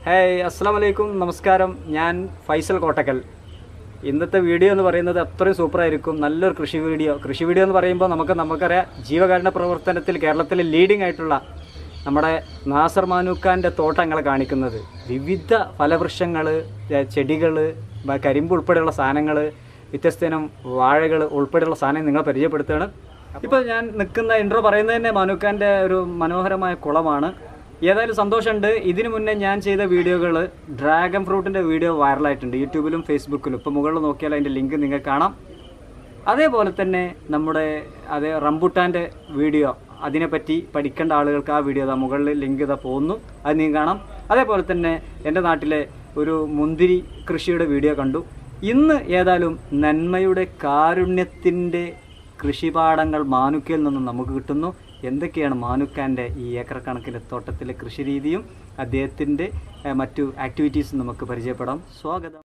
Hey അസ്സാം വലൈക്കും നമസ്കാരം ഞാൻ ഫൈസൽ കോട്ടക്കൽ ഇന്നത്തെ വീഡിയോ എന്ന് പറയുന്നത് അത്രയും സൂപ്പറായിരിക്കും നല്ലൊരു കൃഷി വീഡിയോ കൃഷി വീഡിയോ എന്ന് പറയുമ്പോൾ നമുക്ക് നമുക്കറിയാം ജീവകാരുണ്യ പ്രവർത്തനത്തിൽ കേരളത്തിൽ ലീഡിംഗ് ആയിട്ടുള്ള നമ്മുടെ നാസർ മാനൂക്കാൻ്റെ തോട്ടങ്ങളെ കാണിക്കുന്നത് വിവിധ ഫലവൃക്ഷങ്ങൾ ചെടികൾ കരിമ്പ് ഉൾപ്പെടെയുള്ള സാധനങ്ങൾ വ്യത്യസ്തനം വാഴകൾ ഉൾപ്പെടെയുള്ള സാധനം നിങ്ങളെ പരിചയപ്പെടുത്തുകയാണ് ഇപ്പോൾ ഞാൻ നിൽക്കുന്ന ഇൻട്രോ പറയുന്നത് തന്നെ മാനൂക്കാൻ്റെ ഒരു മനോഹരമായ കുളമാണ് ഏതായാലും സന്തോഷമുണ്ട് ഇതിനു മുന്നേ ഞാൻ ചെയ്ത വീഡിയോകൾ ഡ്രാഗൺ ഫ്രൂട്ടിൻ്റെ വീഡിയോ വൈറലായിട്ടുണ്ട് യൂട്യൂബിലും ഫേസ്ബുക്കിലും ഇപ്പോൾ മുകളിൽ നോക്കിയാൽ അതിൻ്റെ ലിങ്ക് നിങ്ങൾക്ക് കാണാം അതേപോലെ തന്നെ നമ്മുടെ അതേ റംബുട്ടാൻ്റെ വീഡിയോ അതിനെപ്പറ്റി പഠിക്കേണ്ട ആളുകൾക്ക് ആ വീഡിയോ ഇതാ മുകളിൽ ലിങ്ക് ഇതാ പോകുന്നു അത് നിങ്ങൾക്ക് കാണാം അതേപോലെ തന്നെ എൻ്റെ നാട്ടിലെ ഒരു മുന്തിരി കൃഷിയുടെ വീഡിയോ കണ്ടു ഇന്ന് ഏതായാലും നന്മയുടെ കാരുണ്യത്തിൻ്റെ കൃഷിപാടങ്ങൾ മാനുക്കയിൽ നിന്നും നമുക്ക് കിട്ടുന്നു എന്തൊക്കെയാണ് മാനുക്കാൻ്റെ ഈ ഏക്കർ കണക്കിന് തോട്ടത്തിലെ കൃഷി രീതിയും അദ്ദേഹത്തിൻ്റെ ഏഹ്, മറ്റു ആക്ടിവിറ്റീസും നമുക്ക് പരിചയപ്പെടാം സ്വാഗതം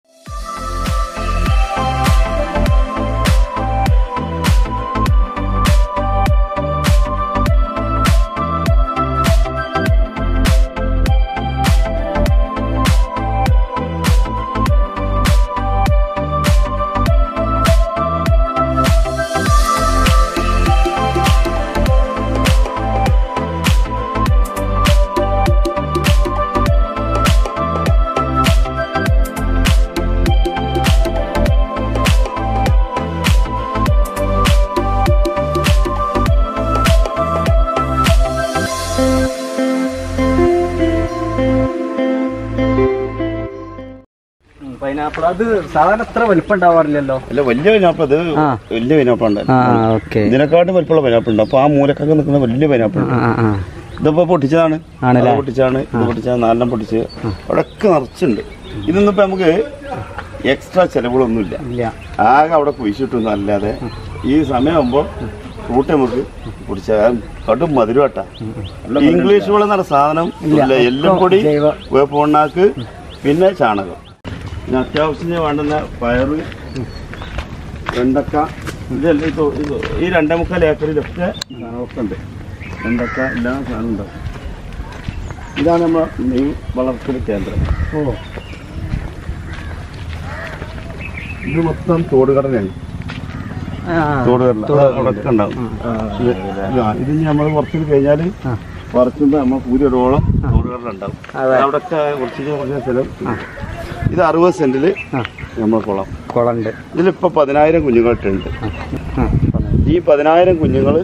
പൈനാപ്പിൾ അത് സാധാരണ അത്ര വലിപ്പം ഉണ്ടാവാറില്ലല്ലോ അല്ല വലിയ പൈനാപ്പിൾ ഇത് ആ. വലിയ പൈനാപ്പിൾ ഉണ്ട് ആ ഓക്കെ ഇതിനെക്കാട്ടും വലിപ്പമുള്ള പൈനാപ്പിൾ ഉണ്ട് അപ്പൊ ആ മൂലക്കൊക്കെ നിൽക്കുന്ന വലിയ പൈനാപ്പിൾ ഉണ്ട് ആ ആ ഇതിപ്പോ പൊട്ടിച്ചതാണ് ആണല്ലേ? അത് പൊട്ടിച്ചാണ് ഇത് പൊട്ടിച്ചാണ് നാലെണ്ണം പൊട്ടിച്ച് അവിടെയൊക്കെ നിറച്ചുണ്ട് ഇതൊന്നും ഇപ്പൊ നമുക്ക് എക്സ്ട്രാ ചെലവുകളൊന്നുമില്ല ഇല്ല ആകെ അവിടെ കുഴിച്ചിട്ടൊന്നും അല്ലാതെ ഈ സമയമാകുമ്പോൾ ഫ്രൂട്ട് നമുക്ക് കുടിച്ചാൽ കടും മധുരമാട്ടാ ഇംഗ്ലീഷ് വെള്ളം എന്ന സാധനം ഇല്ല എല്ലാം പൊടി ജൈവ വേപ്പുണ്ണാക്ക് പിന്നെ ചാണകം പിന്നെ അത്യാവശ്യത്തിന് വേണ്ടുന്ന പയറ് വെണ്ടക്ക ഇതെല്ലാം ഇത് ഇത് ഈ രണ്ടേ മുക്കാൽ ഏക്കറിലൊക്കെ സാധനമൊക്കെ ഉണ്ട് വെണ്ടക്ക എല്ലാ സാധനവും ഉണ്ടാവും ഇതാണ് നമ്മുടെ മെയിൻ വളർത്തൽ കേന്ദ്രം ഓ ഇത് മൊത്തം തോടുകടലാണ് ആ തോടുകടല അവിടെയൊക്കെ ഉണ്ടാവും ഇത് ആ, ഇത് നമ്മൾ കുറച്ച് കഴിഞ്ഞാൽ ആ. പറിച്ചുമ്പോൾ നമ്മൾ പൂരൊരോളം തോടുകടല ഉണ്ടാവും അതെ. അവിടെയൊക്കെ കുറച്ച് കുറച്ച് സ്ഥലം ഇത് അറുപത് സെന്റില് ആ നമ്മൾ കുളം കുളണ്ട് ഇതിലിപ്പോ പതിനായിരം കുഞ്ഞുങ്ങളിട്ടുണ്ട് ആ ഈ പതിനായിരം കുഞ്ഞുങ്ങൾ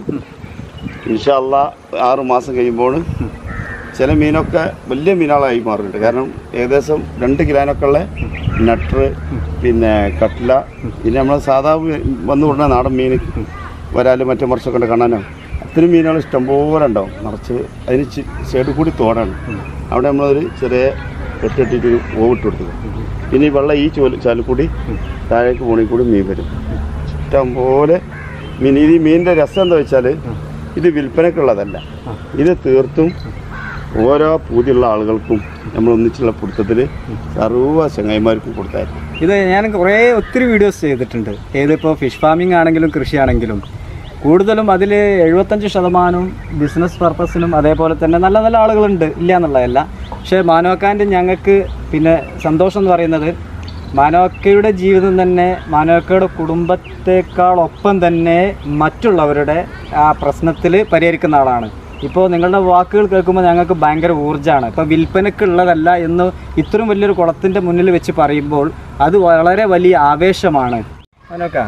ഇൻഷല്ല ആറ് മാസം കഴിയുമ്പോൾ ചില മീനൊക്കെ വലിയ മീനുകളായി മാറുന്നുണ്ട് കാരണം ഏകദേശം രണ്ട് കിലോനൊക്കെ ഉള്ള നട്ടർ പിന്നെ കട്ട്ല പിന്നെ നമ്മൾ സാധാ മീ- വന്നു വിടുന്ന നാടൻ മീൻ വരാലും മറ്റേ മറിച്ചൊക്കെ ഉണ്ട് കാണാനോ അത്രയും മീനുകൾ ഇഷ്ടംപോലെ ഉണ്ടാവും നിറച്ച് അതിന് ചി- സൈഡിൽ കൂടി തോടാണ് അവിടെ നമ്മളൊരു ചെറിയ കെട്ടിട്ടിട്ട് ഒരു ഓവിട്ട് കൊടുത്തത് പിന്നെ ഈ വെള്ളം ഈ ചോല് ചാലിൽ കൂടി താഴേക്ക് പോണിൽ കൂടി മീൻ വരും ഇഷ്ടംപോലെ മീൻ ഇത് ഈ മീനിൻ്റെ രസം എന്താ വെച്ചാൽ ഇത് വിൽപ്പനക്കുള്ളതല്ല ഇത് തീർത്തും ഓരോ പൂതിയുള്ള ആളുകൾക്കും നമ്മൾ ഒന്നിച്ചുള്ള പിടുത്തത്തിൽ സർവ്വ ചങ്ങായിമാർക്കും കൊടുത്തായിരുന്നു ഇത് ഞാൻ കുറേ ഒത്തിരി വീഡിയോസ് ചെയ്തിട്ടുണ്ട് ഏതിപ്പോൾ ഫിഷ് ഫാമിംഗ് ആണെങ്കിലും കൃഷിയാണെങ്കിലും കൂടുതലും അതിൽ എഴുപത്തഞ്ച് ശതമാനവും ബിസിനസ് പർപ്പസിനും അതേപോലെ തന്നെ നല്ല നല്ല ആളുകളുണ്ട് ഇല്ല എന്നുള്ളതല്ല പക്ഷേ മാനോക്കാൻ്റെ ഞങ്ങൾക്ക് പിന്നെ സന്തോഷം എന്ന് പറയുന്നത് മാനോക്കയുടെ ജീവിതം തന്നെ മാനോക്കയുടെ കുടുംബത്തെക്കാളൊപ്പം തന്നെ മറ്റുള്ളവരുടെ ആ പ്രശ്നത്തിൽ പരിഹരിക്കുന്ന ആളാണ് ഇപ്പോൾ നിങ്ങളുടെ വാക്കുകൾ കേൾക്കുമ്പോൾ ഞങ്ങൾക്ക് ഭയങ്കര ഊർജ്ജമാണ് ഇപ്പോൾ വിൽപ്പനക്കുള്ളതല്ല എന്ന് ഇത്രയും വലിയൊരു കുളത്തിൻ്റെ മുന്നിൽ വെച്ച് പറയുമ്പോൾ അത് വളരെ വലിയ ആവേശമാണ് അതിനൊക്കെ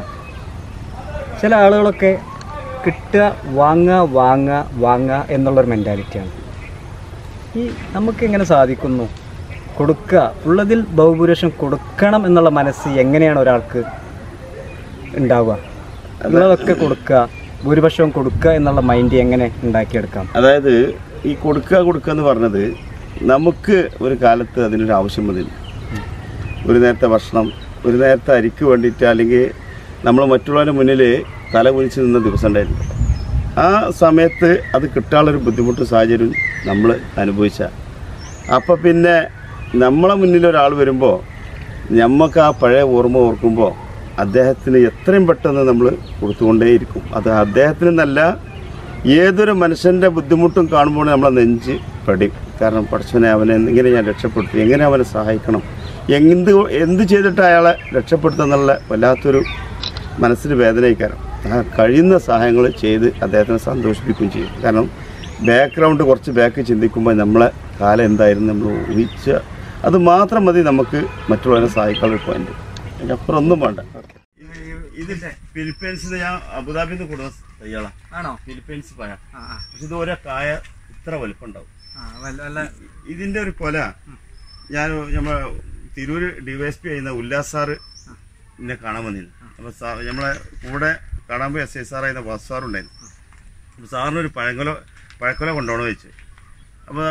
ചില ആളുകളൊക്കെ കിട്ടുക വാങ്ങുക വാങ്ങുക വാങ്ങുക എന്നുള്ളൊരു മെൻറ്റാലിറ്റിയാണ് ഈ നമുക്ക് എങ്ങനെ സാധിക്കുന്നു കൊടുക്കുക ഉള്ളതിൽ ബഹുഭൂരിപക്ഷം കൊടുക്കണം എന്നുള്ള മനസ്സ് എങ്ങനെയാണ് ഒരാൾക്ക് ഉണ്ടാവുക ഉള്ളതൊക്കെ കൊടുക്കുക ഭൂരിപക്ഷവും കൊടുക്കുക എന്നുള്ള മൈൻഡ് എങ്ങനെ ഉണ്ടാക്കിയെടുക്കാം അതായത് ഈ കൊടുക്കുക കൊടുക്കുക എന്ന് പറഞ്ഞത് നമുക്ക് ഒരു കാലത്ത് അതിനൊരു ആവശ്യം വന്നില്ല ഒരു നേരത്തെ ഭക്ഷണം ഒരു നേരത്തെ അരിക്ക് വേണ്ടിയിട്ട് അല്ലെങ്കിൽ നമ്മൾ മറ്റുള്ളവരുടെ മുന്നിൽ തല കുനിച്ച് നിന്ന ദിവസം ഉണ്ടായിരുന്നു ആ സമയത്ത് അത് കിട്ടാനുള്ളൊരു ബുദ്ധിമുട്ട് സാഹചര്യം നമ്മൾ അനുഭവിച്ച അപ്പം പിന്നെ നമ്മളെ മുന്നിൽ ഒരാൾ വരുമ്പോൾ നമുക്ക് ആ പഴയ ഓർമ്മ ഓർക്കുമ്പോൾ അദ്ദേഹത്തിന് എത്രയും പെട്ടെന്ന് നമ്മൾ കൊടുത്തുകൊണ്ടേയിരിക്കും അത് അദ്ദേഹത്തിന് നല്ല ഏതൊരു മനുഷ്യൻ്റെ ബുദ്ധിമുട്ടും കാണുമ്പോൾ നമ്മളെ നെഞ്ച് പെടി കാരണം പഠിച്ചവനെ അവനെ എങ്ങനെ ഞാൻ രക്ഷപ്പെടുത്തി എങ്ങനെ അവനെ സഹായിക്കണം എന്ത് എന്ത് ചെയ്തിട്ട് അയാളെ രക്ഷപ്പെടുത്തുന്നുള്ള വല്ലാത്തൊരു മനസ്സിന് വേദനയിക്കാരം ആ കഴിയുന്ന സഹായങ്ങൾ ചെയ്ത് അദ്ദേഹത്തിനെ സന്തോഷിപ്പിക്കുകയും ചെയ്യും കാരണം ബാക്ക്ഗ്രൗണ്ട് കുറച്ച് ബാക്ക് ചിന്തിക്കുമ്പോൾ നമ്മളെ കാലം എന്തായിരുന്നു നമ്മൾ ഊഹിച്ച അത് മാത്രം മതി നമുക്ക് മറ്റുള്ളവരെ സഹായിക്കാനുള്ള പോയിന്റ് അതിനപ്പുറം ഒന്നും വേണ്ട ഇതിന്റെ ഫിലിപ്പീൻസിന് ഞാൻ അബുദാബിയിൽ നിന്ന് കൊടുത്ത തയ്യാളാണ് ആണോ ഫിലിപ്പീൻസ് പഴം ആ ആ പക്ഷെ ഇത് ഓരോ കായ ഇത്ര വലിപ്പം ഉണ്ടാവും ആ വല്ല വല്ല ഇതിന്റെ ഒരു കൊല ഞാൻ നമ്മളെ തിരൂര് ഡിവൈഎസ്പി ചെയ്യുന്ന ഉല്ലാസ് സാറ് എന്നെ കാണാൻ വന്നിരുന്നു അപ്പൊ സാ- നമ്മളെ കൂടെ കാണാൻ പോയി എസ് ഐ സാർ ആയിരുന്ന വാസു സാറുണ്ടായിരുന്നു അപ്പൊ സാറിന് ഒരു പഴങ്കൊല പഴക്കൊല കൊണ്ടുപോകണം വെച്ച് അപ്പോൾ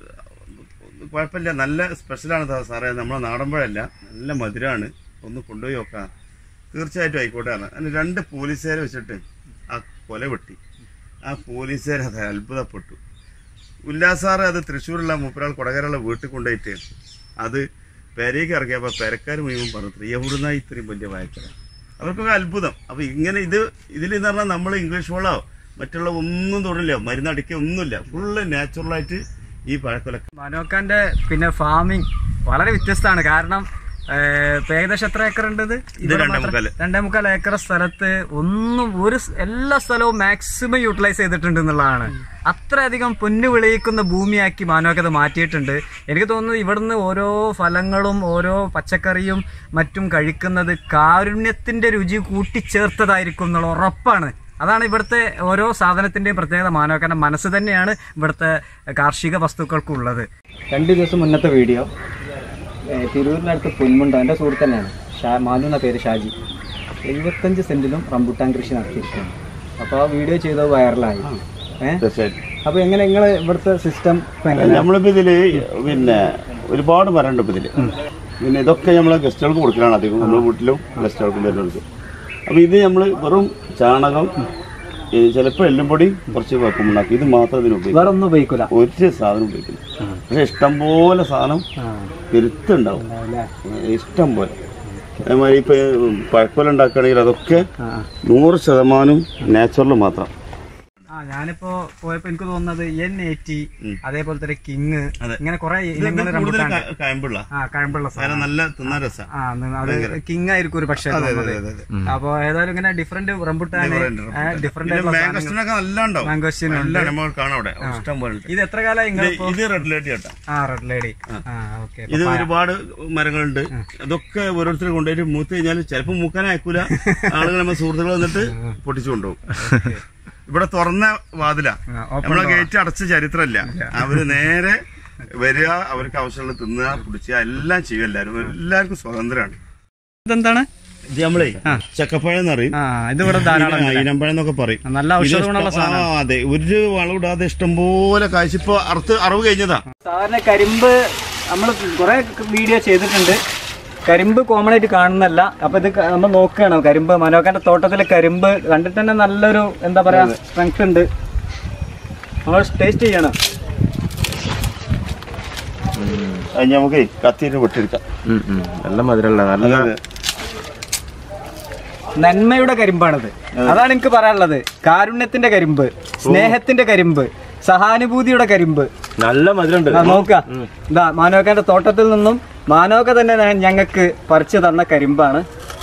കുഴപ്പമില്ല നല്ല സ്പെഷ്യലാണ് സാ- സാറേ നമ്മളെ നാടൻ പഴമല്ല നല്ല മധുരമാണ് ഒന്ന് കൊണ്ടുപോയി നോക്കാം തീർച്ചയായിട്ടും ആയിക്കോട്ടെ ആണ് അതിന് രണ്ട് പോലീസുകാരെ വെച്ചിട്ട് ആ കൊല വെട്ടി ആ പോലീസുകാർ അത് അത്ഭുതപ്പെട്ടു ഉല്ലാസാറ് അത് തൃശ്ശൂരുള്ള മൂപ്പരാൾ കൊടകരയുള്ള വീട്ടിൽ കൊണ്ടുപോയിട്ട് അത് പെരയ്ക്ക് ഇറക്കിയപ്പോൾ പെരക്കാർ മുഴുവൻ പറഞ്ഞു എവിടുന്ന ഇത്രയും വലിയ വായക്കര അവർക്കൊക്കെ അത്ഭുതം അപ്പൊ ഇങ്ങനെ ഇത് ഇതിൽ എന്ന് പറഞ്ഞാൽ നമ്മൾ ഇംഗ്ലീഷ് വെള്ളമോ മറ്റുള്ള ഒന്നും തൊടില്ല മരുന്നടിക്കുക ഒന്നുമില്ല ഫുള്ള് നാച്ചുറലായിട്ട് ഈ പഴക്കൊല മനോക്കാന്റെ പിന്നെ ഫാമിംഗ് വളരെ വ്യത്യസ്തമാണ് കാരണം ഏഹ്, ഇപ്പൊ ഏകദേശം എത്ര ഏക്കർ ഉണ്ട് ഇത് ഇവിടെ രണ്ടേ മാത്രം- മുക്കാല്. രണ്ടേ മുക്കാൽ ഏക്കർ സ്ഥലത്ത് ഒന്നും ഒരു സ് എല്ലാ സ്ഥലവും മാക്സിമം യൂട്ടിലൈസ് ചെയ്തിട്ടുണ്ട് എന്നുള്ളതാണ് അത്രയധികം പൊന്നു വിളയിക്കുന്ന ഭൂമിയാക്കി മാനോക്കത് മാറ്റിയിട്ടുണ്ട് എനിക്ക് തോന്നുന്നു ഇവിടുന്ന് ഓരോ ഫലങ്ങളും ഓരോ പച്ചക്കറിയും മറ്റും കഴിക്കുന്നത് കാരുണ്യത്തിന്റെ രുചി കൂട്ടിച്ചേർത്തതായിരിക്കും എന്നുള്ള ഉറപ്പാണ് അതാണ് ഇവിടുത്തെ ഓരോ സാധനത്തിന്റെയും പ്രത്യേകത മാനവക്കാരൻ്റെ മനസ്സ് തന്നെയാണ് ഇവിടുത്തെ കാർഷിക വസ്തുക്കൾക്കുള്ളത് രണ്ട് ദിവസം മുന്നത്തെ വീഡിയോ തിരൂരിനടുത്ത് പൊന്മുണ്ട എൻ്റെ സുഹൃത്ത് തന്നെയാണ് ഷാ മാലു എന്ന പേര് ഷാജി എഴുപത്തഞ്ച് സെന്റിലും റംബുട്ടാൻ കൃഷി നടത്തിയിരിക്കുകയാണ് അപ്പോൾ ആ വീഡിയോ ചെയ്തത് വൈറലായി ഏഹ് തീർച്ചയായിട്ടും അപ്പോൾ എങ്ങനെ നിങ്ങൾ ഇവിടുത്തെ സിസ്റ്റം നമ്മളിപ്പോ ഇതില് പിന്നെ ഒരുപാട് മരമുണ്ട് ഇപ്പൊ ഇതില് പിന്നെ ഇതൊക്കെ നമ്മളെ ഗസ്റ്റുകൾക്ക് കൊടുക്കലാണ് അധികം നമ്മുടെ വീട്ടിലും ഗസ്റ്റുകൾക്കും വരുന്നത് അപ്പൊ ഇത് നമ്മൾ വെറും ചാണകം ഈ ചിലപ്പോൾ എല്ലുംപൊടി കുറച്ച് വെക്കുമ്പോണ്ടാക്കും ഇത് മാത്രം ഇതിന് ഉപയോഗിക്കും വേറെ ഒന്നും ഉപയോഗിക്കൂല ഒരു സാധനം ഉപയോഗിക്കില്ല പക്ഷെ ഇഷ്ടംപോലെ സാധനം പെരുത്തുണ്ടാവും ഇഷ്ടം പോലെ അതേമാതിരി ഇപ്പൊ പഴക്കൊല ഉണ്ടാക്കുകയാണെങ്കിൽ അതൊക്കെ നൂറ് ശതമാനം നാച്ചുറൽ മാത്രം ആ ഞാനിപ്പോ പോയപ്പോ എനിക്ക് തോന്നുന്നത് എൻ എയ്റ്റി അതേപോലെ തന്നെ കിങ് ഇങ്ങനെ കുറെ ഇനങ്ങൾ കൂടുതൽ റംബുട്ടാൻ ക- കയമ്പുള്ള ആ കഴമ്പുള്ള സാധനം കാരണം നല്ല തിന്നാൻ രസം ആ ന്ന് അത് കിങ് ആയിരിക്കും ഒരു പക്ഷേ അപ്പൊ ഏതായാലും ഇങ്ങനെ ഡിഫറെന്റ് റംബുട്ടാന് ഡിഫറെന്റ് ആയിട്ടുള്ള സാധനങ്ങൾ മാംഗസ്റ്റിനൊക്കെ നല്ല ഉണ്ടാവും മാംഗോസ്റ്റിൻ ഉണ്ട് നല്ല നമ്മൾ കാണാം അവിടെ ഇഷ്ടം പോലെ ഉണ്ട്. ഇത് എത്ര കാലം നിങ്ങൾ ഇത് ഇത് റെഡ് ലൈറ്റ് ചേട്ടാ ആ റെഡ് ലേഡി ആ ഓക്കെ ഇത് ഒരുപാട് മരങ്ങളുണ്ട് അതൊക്കെ ഓരോരുത്തർ കൊണ്ടുപോയിട്ട് മൂത്ത് കഴിഞ്ഞാൽ ചിലപ്പോൾ മൂക്കാൻ അയക്കൂല ആളുകൾ നമ്മൾ സുഹൃത്തുക്കൾ വന്നിട്ട് പൊട്ടിച്ചു കൊണ്ടുപോകും ഇവിടെ തുറന്ന വാതില നമ്മളെ ഗേറ്റ് അടച്ച ചരിത്രമല്ല അവര് നേരെ വരിക അവർക്ക് ആവശ്യമുള്ള തിന്നുക കുടിച്ചുക എല്ലാം ചെയ്യും എല്ലാവരും എല്ലാവർക്കും സ്വതന്ത്രമാണ് ഇതെന്താണ് ഇത് നമ്മളെ ചക്കപ്പഴം എന്ന് പറയും ആ ഇത് ഇവിടെ ധാരാളം ആ, ഈനമ്പഴം എന്നൊക്കെ പറയും നല്ല ഇത് ഔഷധ ഗുണമുള്ള ഇഷ്ടം- ആ, അതെ ഒരു വളമിടാതെ ഇഷ്ടംപോലെ കാഴ്ച ഇപ്പൊ അറുത്ത് അറിവ് കഴിഞ്ഞതാ സാധാരണ കരിമ്പ് നമ്മൾ കുറെ വീഡിയോ ചെയ്തിട്ടുണ്ട് കരിമ്പ് കോമൺ ആയിട്ട് കാണുന്നല്ല അപ്പൊ ഇത് ക- നമ്മൾ നോക്കുകയാണ് കരിമ്പ് മനോക്കാന്റെ തോട്ടത്തിലെ കരിമ്പ് കണ്ടിട്ട് തന്നെ നല്ലൊരു എന്താ പറയാ സ്ട്രെങ്ത് ഉണ്ട് നമ്മൾ ടേസ്റ്റ് ചെയ്യണം അത് നമുക്ക് കത്തിയിട്ട് വിട്ടെടുക്കാം നല്ല മധുരമുള്ള നല്ല അതെ നന്മയുടെ കരിമ്പാണിത് അതാണ് എനിക്ക് പറയാനുള്ളത് കാരുണ്യത്തിന്റെ കരിമ്പ് സ്നേഹത്തിന്റെ കരിമ്പ് സഹാനുഭൂതിയുടെ കരിമ്പ് നല്ല മധുരമുണ്ട് ആ, നോക്ക ഇതാ മാനോക്കാന്റെ തോട്ടത്തിൽ നിന്നും മാനോക്ക തന്നെ ഞാൻ- ഞങ്ങൾക്ക് പറിച്ചു തന്ന കരിമ്പാണ്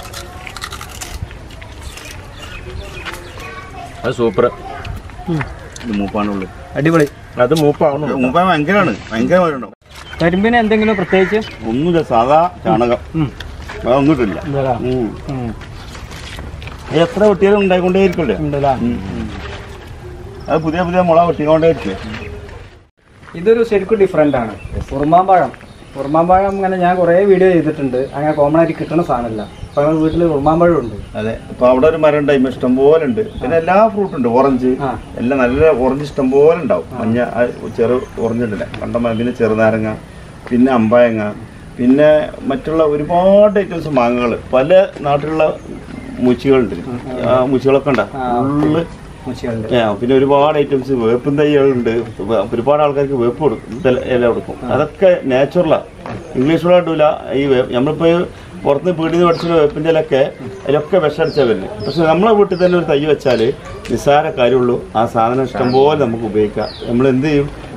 അത് സൂപ്പർ ഇത് മൂപ്പാണുള്ളൂ അടിപൊളി അത് മൂപ്പാവുന്നു മൂപ്പാൻ ഭയങ്കരമാണ് ഭയങ്കര മരമുണ്ടാവും കരിമ്പിന് എന്തെങ്കിലും പ്രത്യേകിച്ച് ഒന്നുമില്ല സാധാ ചാണകം അതൊന്നുമില്ല ഉണ്ടല്ലോ. ഉം. ഉം. അത് എത്ര വെട്ടിയാലും ഉണ്ടായിക്കൊണ്ടേയിരിക്കല്ലേ ഉണ്ടല്ലോ. അത് പുതിയ പുതിയ മുള വെട്ടിക്കൊണ്ടേയിരിക്കും ഇതൊരു ശരിക്കും ഡിഫറെന്റ് ആണ് ഉറുമാമ്പഴം ഉറുമാമ്പഴം ഇങ്ങനെ ഞാൻ കുറേ വീഡിയോ ചെയ്തിട്ടുണ്ട് അങ്ങനെ കോമൺ ആയിട്ട് കിട്ടുന്ന സാധനമല്ല അപ്പൊ ഞങ്ങൾ വീട്ടിൽ ഉറുമാമ്പഴം ഉണ്ട് അതെ അപ്പൊ അവിടെ ഒരു മരം ഉണ്ടായി ഇഷ്ടം പോലെ ഉണ്ട് പിന്നെ എല്ലാ ഫ്രൂട്ടും ഉണ്ട് ഓറഞ്ച് ആ. എല്ലാം നല്ല ഓറഞ്ച് ഇഷ്ടം പോലെ ഉണ്ടാവും മഞ്ഞ ആ ചെറു ഓറഞ്ച് ഉണ്ടല്ലേ കണ്ട പിന്നെ ചെറുനാരങ്ങ പിന്നെ അമ്പായങ്ങ പിന്നെ മറ്റുള്ള ഒരുപാട് ഐറ്റംസ് മാങ്ങകൾ പല നാട്ടിലുള്ള മുച്ചികളുണ്ട് ആ മുച്ചികളൊക്കെ ഉണ്ടാ ഫുള്ള് മുച്ചികളുണ്ട് ആ, പിന്നെ ഒരുപാട് ഐറ്റംസ് വേപ്പും തൈകളുണ്ട് വേ- ഒരുപാട് ആൾക്കാർക്ക് വേപ്പ് കൊടുക്കും ഇല- ഇല കൊടുക്കും അതൊക്കെ നാച്ചുറലാ ഇംഗ്ലീഷ് വെള്ളം ഇടൂല ഈ വേ- നമ്മളിപ്പോ ഈ പുറത്ത് പീടിന്ന് പഠിച്ച വേപ്പിന്റെ ഇലൊക്കെ അതിലൊക്കെ വിഷടിച്ചാൽ വരുന്നത് പക്ഷെ നമ്മളെ വീട്ടിൽ തന്നെ ഒരു തൈ വെച്ചാൽ നിസ്സാര കാര്യമുള്ളൂ ആ സാധനം ഇഷ്ടംപോലെ നമുക്ക് ഉപയോഗിക്കാം നമ്മൾ എന്ത് ചെയ്യും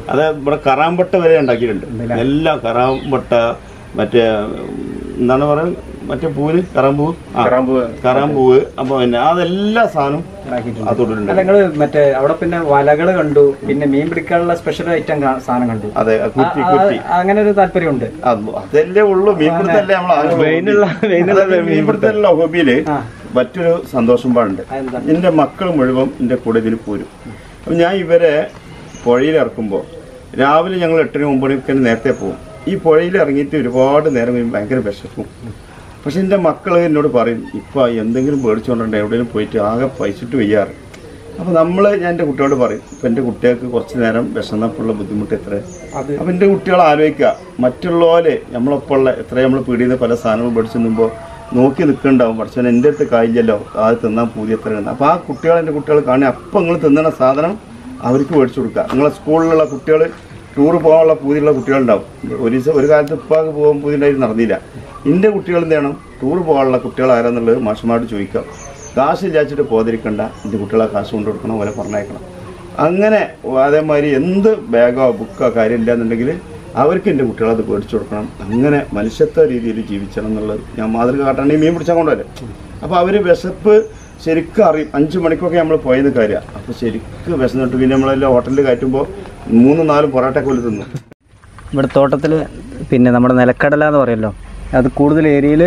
അത് ഇവിടെ കറാമ്പട്ട വരെ ഉണ്ടാക്കിയിട്ടുണ്ട് എല്ലാം കറാമ്പട്ട മറ്റേ എന്താണ് പറയുക മറ്റേ പൂവിന് കറാമ്പൂവ് ആ കറാമ്പൂവ്. കറാമ്പൂവ് അപ്പൊ പിന്നെ അതെല്ലാ സാധനവും ഉണ്ടാക്കിയിട്ടുണ്ട് അതോടുണ്ട് അല്ല നിങ്ങള് മറ്റേ അവിടെ പിന്നെ വലകൾ കണ്ടു പിന്നെ മീൻ പിടിക്കാനുള്ള സ്പെഷ്യൽ ഐറ്റം കാ- സാധനം കണ്ടു അതെ കുറ്റി ആ- ആ- കുറ്റി അങ്ങനെ ഒരു താല്പര്യമുണ്ട് അത് അതല്ലേ ഉള്ളൂ മീൻപിടുത്തല്ലേ നമ്മളെ മെയിനുള്ള മെയിനുള്ള മീൻപിടുത്തല്ല ഹോബിയില് ആ. മറ്റൊരു സന്തോഷം പാടുണ്ട് അതെന്താ? എന്റെ മക്കൾ മുഴുവൻ എന്റെ കൂടെ ഇതിന് പോരും അപ്പൊ ഞാൻ ഇവരെ പുഴയിൽ ഇറക്കുമ്പോൾ രാവിലെ ഞങ്ങൾ എട്ടിന് ഒമ്പണിക്ക് നേരത്തെ പോകും ഈ പുഴയിൽ ഇറങ്ങിയിട്ട് ഒരുപാട് നേരം കഴിയുമ്പോൾ ഭയങ്കര വിശക്കും പക്ഷെ എൻ്റെ മക്കൾ എന്നോട് പറയും ഇപ്പം എന്തെങ്കിലും മേടിച്ചുകൊണ്ടുണ്ട് എവിടെയെങ്കിലും പോയിട്ട് ആകെ പൈച്ചിട്ട് വയ്യാറ് അപ്പോൾ നമ്മൾ ഞാൻ എൻ്റെ കുട്ടിയോട് പറയും ഇപ്പം എൻ്റെ കുട്ടികൾക്ക് കുറച്ച് നേരം വിശന്നപ്പോഴുള്ള ബുദ്ധിമുട്ട് എത്ര അത് അപ്പം എൻ്റെ കുട്ടികൾ ആലോചിക്കുക മറ്റുള്ളവരെ നമ്മളൊപ്പം ഉള്ള എത്ര നമ്മൾ പീടിയുന്ന പല സാധനങ്ങളും മേടിച്ചു നിന്നുമ്പോൾ നോക്കി നിൽക്കുന്നുണ്ടാവും പക്ഷേ എൻ്റെ അടുത്ത് കായില്ലല്ലോ അത് തിന്നാൻ പൂതി എത്ര ഉണ്ട് അപ്പോൾ ആ കുട്ടികൾ എൻ്റെ കുട്ടികൾ കാണി അപ്പം നിങ്ങൾ തിന്നണ സാധനം അവർക്ക് മേടിച്ചു കൊടുക്കുക നിങ്ങളെ സ്കൂളിലുള്ള കുട്ടികൾ ടൂർ പോകാനുള്ള പൂതിയുള്ള കുട്ടികളുണ്ടാവും ഒരു ദിവസം ഒരു കാലത്ത് ഉപ്പാക്ക് പോകാൻ പൂതി ഉണ്ടായിട്ട് നടന്നില്ല എൻ്റെ കുട്ടികൾ എന്ത് ചെയ്യണം ടൂർ പോകാനുള്ള കുട്ടികൾ ആരാന്നുള്ളത് മാഷന്മാരോട് ചോദിക്കാം കാശ് വിചാരിച്ചിട്ട് പോതിരിക്കണ്ട എൻ്റെ കുട്ടികളെ കാശ് കൊണ്ടു കൊടുക്കണം പോലെ പറഞ്ഞേക്കണം അങ്ങനെ അതേമാതിരി എന്ത് ബാഗോ ബുക്കോ കാര്യം ഇല്ലാന്നുണ്ടെങ്കിൽ അവർക്ക് എൻ്റെ കുട്ടികളെ അത് പേടിച്ചു കൊടുക്കണം അങ്ങനെ മനുഷ്യത്വ രീതിയിൽ ജീവിച്ചണം എന്നുള്ളത് ഞാൻ മാതൃക കാട്ടാണെങ്കിൽ മീൻ പിടിച്ചാൽ കൊണ്ടുവരെ അപ്പോൾ അവർ വിശപ്പ് ശരിക്കും അറിയും അഞ്ച് മണിക്കൊക്കെ നമ്മൾ പോയത് കാര്യമാണ് അപ്പോൾ ശരിക്കും വിശന്നിട്ട് പിന്നെ നമ്മളെല്ലാം ഹോട്ടലിൽ കയറ്റുമ്പോൾ മൂന്നും നാലും പൊറോട്ടയൊക്കെ പോലെ തിന്നു ഇവിടെ തോട്ടത്തിൽ പിന്നെ നമ്മുടെ നിലക്കടല എന്ന് പറയുമല്ലോ അത് കൂടുതൽ ഏരിയയിൽ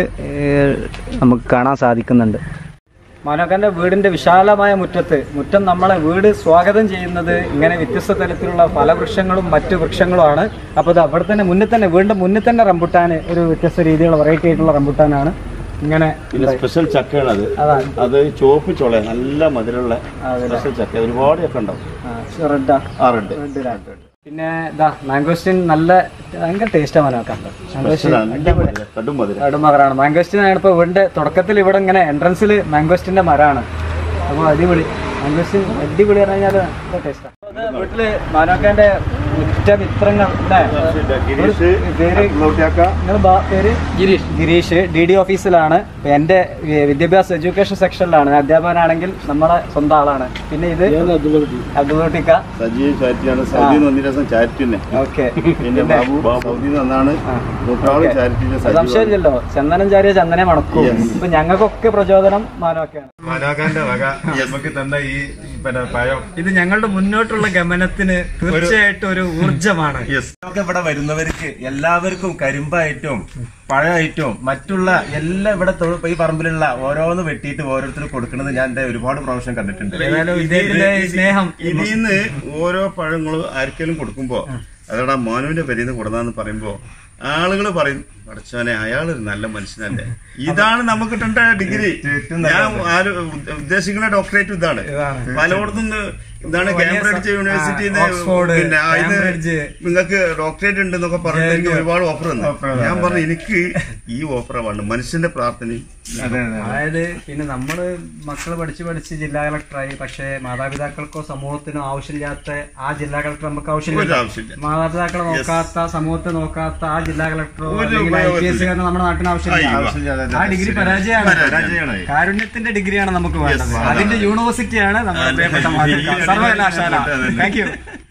നമുക്ക് കാണാൻ സാധിക്കുന്നുണ്ട് മാനോക്കാൻ്റെ വീടിൻ്റെ വിശാലമായ മുറ്റത്ത് മുറ്റം നമ്മളെ വീട് സ്വാഗതം ചെയ്യുന്നത് ഇങ്ങനെ വ്യത്യസ്ത തരത്തിലുള്ള പല വൃക്ഷങ്ങളും മറ്റ് വൃക്ഷങ്ങളുമാണ് അപ്പോൾ ഇത് അവിടെ തന്നെ മുന്നിൽ തന്നെ വീടിൻ്റെ മുന്നിൽ തന്നെ റംബുട്ടാൻ ഒരു വ്യത്യസ്ത രീതിയിലുള്ള വെറൈറ്റി ആയിട്ടുള്ള റംബുട്ടാനാണ് ഇങ്ങനെ പിന്നെ സ്പെഷ്യൽ ചക്കയാണ് അത് അതാണ് അത് ചുവപ്പ് ചോള നല്ല മധുരമുള്ള സ്പെഷ്യൽ ചക്ക ഒരുപാട് ചക്ക ഉണ്ടാവും റെഡാ ആറുണ്ട് പിന്നെ ഇതാ മാംഗോസ്റ്റിൻ നല്ല ഭയങ്കര ടേസ്റ്റാണ് മാനോക്കാം സ്പെഷ്യലാണ് നല്ല മധുരം കടും മധുരം കടുമകറാണ് മാംഗോസ്റ്റിൻ ആണ് ഇപ്പോൾ വീടിൻ്റെ തുടക്കത്തിൽ ഇവിടെ ഇങ്ങനെ എൻട്രൻസിൽ മാംഗോസ്റ്റിൻ്റെ മരമാണ് അപ്പോൾ അടിപൊളി മാംഗോസ്റ്റിൻ അടിപൊളി പറഞ്ഞു കഴിഞ്ഞാൽ നല്ല ടേസ്റ്റാണ് വീട്ടില് മാനോക്കാൻ്റെ ഉറ്റ മിത്രങ്ങൾ അല്ലേ ഗിരീഷ് പേര് അബ്ദുള്ളക്കുട്ടിയാക്ക, നിങ്ങളുടെ പേര് ഗിരീഷ് ഗിരീഷ് ഡി ഡി ഓഫീസിലാണ് ഇപ്പൊ എൻ്റെ വി- വിദ്യാഭ്യാസ എഡ്യൂക്കേഷൻ സെക്ഷനിലാണ് ഞാൻ അധ്യാപകനാണെങ്കിൽ നമ്മളെ സ്വന്തം ആളാണ് പിന്നെ ഇത് അബ്ദുൾട്ടിക്ക സജീവ് ചാരിറ്റിയാണ് സൗദി വന്നിട്ട് ദിവസം ചാരിറ്റി തന്നെ ഓക്കെ പിന്നെ ബാബു സൗദി നിന്നാണ് മൂത്താളും ചാരിറ്റിന്റെ സജീവ സംശയമില്ലല്ലോ ചന്ദനം ചാരിയ ചന്ദനെ മണക്കും ഇപ്പൊ ഞങ്ങൾക്കൊക്കെ പ്രചോദനം മാനമൊക്കെയാണ് മനാകാന്റെ വക നമുക്ക് തന്ന ഈ പിന്നെ പഴം ഇത് ഞങ്ങളുടെ മുന്നോട്ടുള്ള ഗമനത്തിന് തീർച്ചയായിട്ടും ഒരു ഊർജമാണ് ഒക്കെ ഇവിടെ വരുന്നവർക്ക് എല്ലാവർക്കും കരിമ്പായിട്ടും പഴമായിട്ടും മറ്റുള്ള എല്ലാം ഇവിടെ തൊഴു- ഈ പറമ്പിലുള്ള ഓരോന്ന് വെട്ടിയിട്ട് ഓരോരുത്തർ കൊടുക്കുന്നത് ഞാൻ എന്റെ ഒരുപാട് പ്രാവശ്യം കണ്ടിട്ടുണ്ട് ഏതായാലും ഇദ്ദേഹത്തിന്റെ ഈ സ്നേഹം ഇതിന്ന് ഓരോ പഴങ്ങളും ആർക്കെങ്കിലും കൊടുക്കുമ്പോ അതോടാ മോനുവിന്റെ പെരീന്ന് കൊടുന്നാന്ന് പറയുമ്പോ ആളുകൾ പറയും പഠിച്ചോനെ അയാളൊരു നല്ല മനുഷ്യനല്ലേ ഇതാണ് നമുക്ക് കിട്ടേണ്ട ഡിഗ്രി ഞാൻ ആര് ഉദ്ദേശിക്കുന്ന ഡോക്ടറേറ്റ് ഇതാണ് പലയിടത്തും നിന്ന് ഇതാണ് കേംബ്രിഡ്ജ് യൂണിവേഴ്സിറ്റിയിൽ ഓക്സ്ഫോർഡ്, പിന്നെ ആ, ഇത് കേംബ്രിഡ്ജ്. നിങ്ങൾക്ക് ഡോക്ടറേറ്റ് ഉണ്ട് എന്നൊക്കെ പറഞ്ഞിട്ട് എനിക്ക് ഒരുപാട് ഓഫർ തന്നു ഞാൻ പറഞ്ഞു എനിക്ക് ഈ ഓഫർ വേണ്ട മനുഷ്യന്റെ പ്രാർത്ഥനയും അതായത് പിന്നെ നമ്മള് മക്കള് പഠിച്ച് പഠിച്ച് ജില്ലാ കളക്ടറായി പക്ഷേ മാതാപിതാക്കൾക്കോ സമൂഹത്തിനോ ആവശ്യമില്ലാത്ത ആ ജില്ലാ കളക്ടർ നമുക്ക് ഒരു ആവശ്യമില്ല ആവശ്യമില്ല മാതാപിതാക്കളെ നോക്കാത്ത സമൂഹത്തെ നോക്കാത്ത ആ ജില്ലാ കളക്ടറോ ഒരു അല്ലെങ്കിൽ ഐ പി എസ് ഉപയോഗത്തില്ല. നമ്മുടെ നാട്ടിന് ആവശ്യമില്ല ആവശ്യമില്ല. ആ ഡിഗ്രി പരാജയമാണ് പരാജയമാണ്. കാരുണ്യത്തിന്റെ ഡിഗ്രിയാണ് നമുക്ക് വേണ്ടത് അതിന്റെ യൂണിവേഴ്സിറ്റിയാണ് നമ്മുടെ പ്രിയപ്പെട്ട മാതൃക സർവകലാശാല താങ്ക് യു